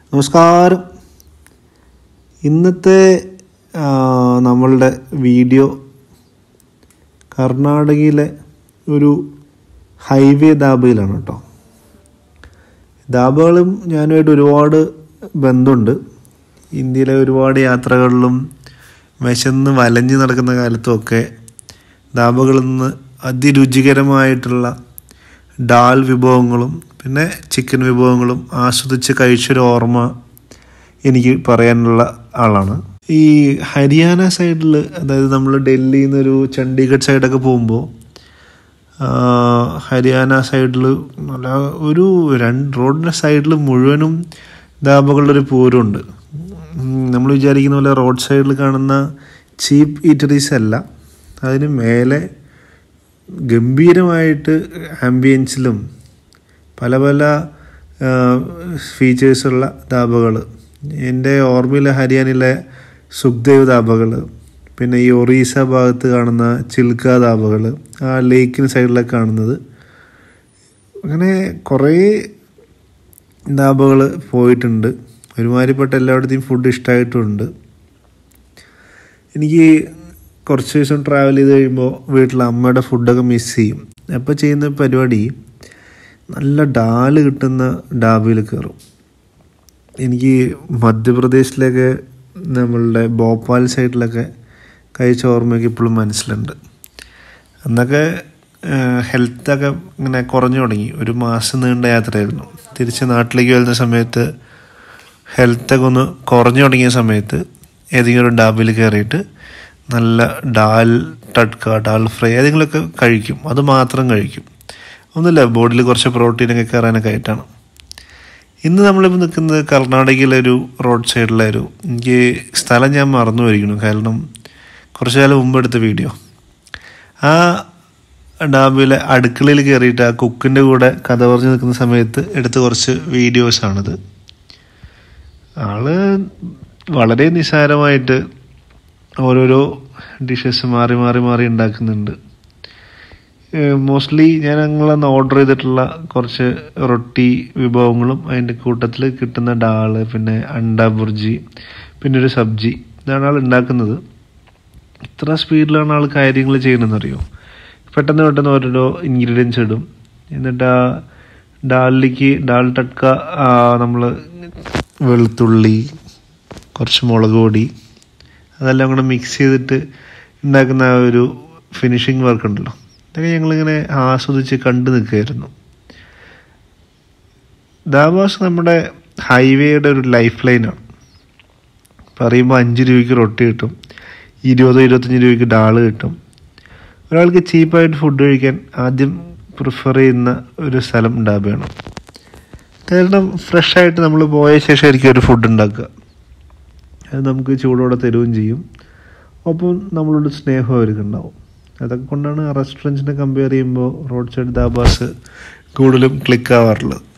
നമസ്കാരം ഇന്നത്തെ ആ, നമ്മളുടെ വീഡിയോ കർണാടകയിലെ ഒരു ഹൈവേ ധാബയിലാണ് കേട്ടോ ധാബകളും ഞാനുമായിട്ട് ഒരുപാട് ബന്ധമുണ്ട് ഇന്ത്യയിലെ ഒരുപാട് യാത്രകളിലും വിശന്ന് വലഞ്ഞ് നടക്കുന്ന കാലത്തുമൊക്കെ ധാബകളിൽ നിന്ന് അതിരുചികരമായിട്ടുള്ള ഡാൽ വിഭവങ്ങളും പിന്നെ ചിക്കൻ വിഭവങ്ങളും ആസ്വദിച്ച് കഴിച്ചൊരു ഓർമ്മ എനിക്ക് പറയാനുള്ള ആളാണ് ഈ ഹരിയാന സൈഡിൽ അതായത് നമ്മൾ ഡൽഹിയിൽ നിന്നൊരു ചണ്ഡീഗഡ് സൈഡൊക്കെ പോകുമ്പോൾ ഹരിയാന സൈഡിൽ നല്ല ഒരു രണ്ട് റോഡിൻ്റെ സൈഡിൽ മുഴുവനും ധാബകളുടെ ഒരു പൂരമുണ്ട് നമ്മൾ വിചാരിക്കുന്ന പോലെ റോഡ് സൈഡിൽ കാണുന്ന ചീപ്പ് ഈറ്ററീസ് അല്ല അതിന് മേലെ ഗംഭീരമായിട്ട് ആംബിയൻസിലും പല പല ഫീച്ചേഴ്സുള്ള ധാബകൾ എൻ്റെ ഓർമ്മയിലെ ഹരിയാനയിലെ സുഖ്ദേവ് ധാബകൾ പിന്നെ ഈ ഒറീസ ഭാഗത്ത് കാണുന്ന ചിൽക്ക ധാബകൾ ആ ലേക്കിന് സൈഡിലൊക്കെ കാണുന്നത് അങ്ങനെ കുറേ ധാബകൾ പോയിട്ടുണ്ട് ഒരുമാതിരിപ്പെട്ട എല്ലായിടത്തെയും ഫുഡ് ഇഷ്ടമായിട്ടുണ്ട് എനിക്ക് കുറച്ച് ദിവസം ട്രാവൽ ചെയ്ത് കഴിയുമ്പോൾ വീട്ടിൽ അമ്മയുടെ ഫുഡൊക്കെ മിസ് ചെയ്യും അപ്പോൾ ചെയ്യുന്ന പരിപാടി നല്ല ഡാല് കിട്ടുന്ന ഡാബയിൽ കയറും എനിക്ക് മധ്യപ്രദേശിലൊക്കെ നമ്മളുടെ ഭോപ്പാൽ സൈഡിലൊക്കെ കഴിച്ച ഓർമ്മയൊക്കെ ഇപ്പോഴും മനസ്സിലുണ്ട് അന്നൊക്കെ ഹെൽത്തൊക്കെ ഇങ്ങനെ കുറഞ്ഞു തുടങ്ങി ഒരു മാസം നീണ്ട യാത്രയായിരുന്നു തിരിച്ച് നാട്ടിലേക്ക് വരുന്ന സമയത്ത് ഹെൽത്തൊക്കെ ഒന്ന് കുറഞ്ഞു തുടങ്ങിയ സമയത്ത് ഏതെങ്കിലും ഒരു ഡാബിൽ കയറിയിട്ട് നല്ല ഡാൽ ടട്ക ഡാൽ ഫ്രൈ ഏതെങ്കിലുമൊക്കെ കഴിക്കും അത് മാത്രം കഴിക്കും ഒന്നുമില്ല ബോഡിയിൽ കുറച്ച് പ്രോട്ടീനൊക്കെ കയറാനൊക്കെ ആയിട്ടാണ് ഇന്ന് നമ്മളിപ്പോൾ നിൽക്കുന്നത് കർണാടകയിലെ ഒരു റോഡ് സൈഡിലെ ഒരു എനിക്ക് സ്ഥലം ഞാൻ മറന്നു പോയിരിക്കുന്നു കാരണം കുറച്ച് കാലം മുമ്പ് എടുത്ത വീഡിയോ ആ ഡാബിലെ അടുക്കളയിൽ കയറിയിട്ട് ആ കുക്കിൻ്റെ കൂടെ കഥ പറഞ്ഞു നിൽക്കുന്ന സമയത്ത് എടുത്ത കുറച്ച് വീഡിയോസാണിത് ആള് വളരെ നിസ്സാരമായിട്ട് ഓരോരോ ഡിഷസ് മാറി മാറി മാറി ഉണ്ടാക്കുന്നുണ്ട് മോസ്റ്റ്ലി ഞാൻ ഞങ്ങളന്ന് ഓർഡർ ചെയ്തിട്ടുള്ള കുറച്ച് റൊട്ടി വിഭവങ്ങളും അതിൻ്റെ കൂട്ടത്തിൽ കിട്ടുന്ന ഡാള് പിന്നെ അണ്ട ബുർജി പിന്നെ ഒരു സബ്ജി ഇതാണ് ആൾ ഉണ്ടാക്കുന്നത് ഇത്ര സ്പീഡിലാണ് ആൾ കാര്യങ്ങൾ ചെയ്യുന്നതെന്നറിയോ പെട്ടെന്ന് പെട്ടെന്ന് ഓരോരോ ഇൻഗ്രീഡിയൻസ് ഇടും എന്നിട്ട് ആ ഡാലിലേക്ക് ഡാൽ ടക്ക നമ്മൾ വെളുത്തുള്ളി കുറച്ച് മുളക് പൊടി അതെല്ലാം കൂടെ മിക്സ് ചെയ്തിട്ട് ഉണ്ടാക്കുന്ന ആ ഒരു ഫിനിഷിങ് വർക്ക് ഉണ്ടല്ലോ ഇതൊക്കെ ഞങ്ങളിങ്ങനെ ആസ്വദിച്ച് കണ്ടു നിൽക്കുകയായിരുന്നു ദാബാസ് നമ്മുടെ ഹൈവേയുടെ ഒരു ലൈഫ് ലൈനാണ് പറയുമ്പോൾ അഞ്ച് രൂപയ്ക്ക് റൊട്ടി കിട്ടും ഇരുപതോ ഇരുപത്തഞ്ച് രൂപയ്ക്ക് ഡാള് കിട്ടും ഒരാൾക്ക് ചീപ്പായിട്ട് ഫുഡ് കഴിക്കാൻ ആദ്യം പ്രിഫർ ചെയ്യുന്ന ഒരു സ്ഥലം ഡാബയാണ് കാരണം ഫ്രഷായിട്ട് നമ്മൾ പോയ ശേഷമായിരിക്കും ഒരു ഫുഡ് ഉണ്ടാക്കുക അത് നമുക്ക് ചൂടോടെ തരുകയും ചെയ്യും ഒപ്പം നമ്മളോട് സ്നേഹം അവർക്ക് ഉണ്ടാവും അതൊക്കെ കൊണ്ടാണ് റെസ്റ്റോറൻറ്റ്സിനെ കമ്പയർ ചെയ്യുമ്പോൾ റോഡ് സൈഡ് ദാബാസ് കൂടുതലും ക്ലിക്ക് ആവാറുള്ളത്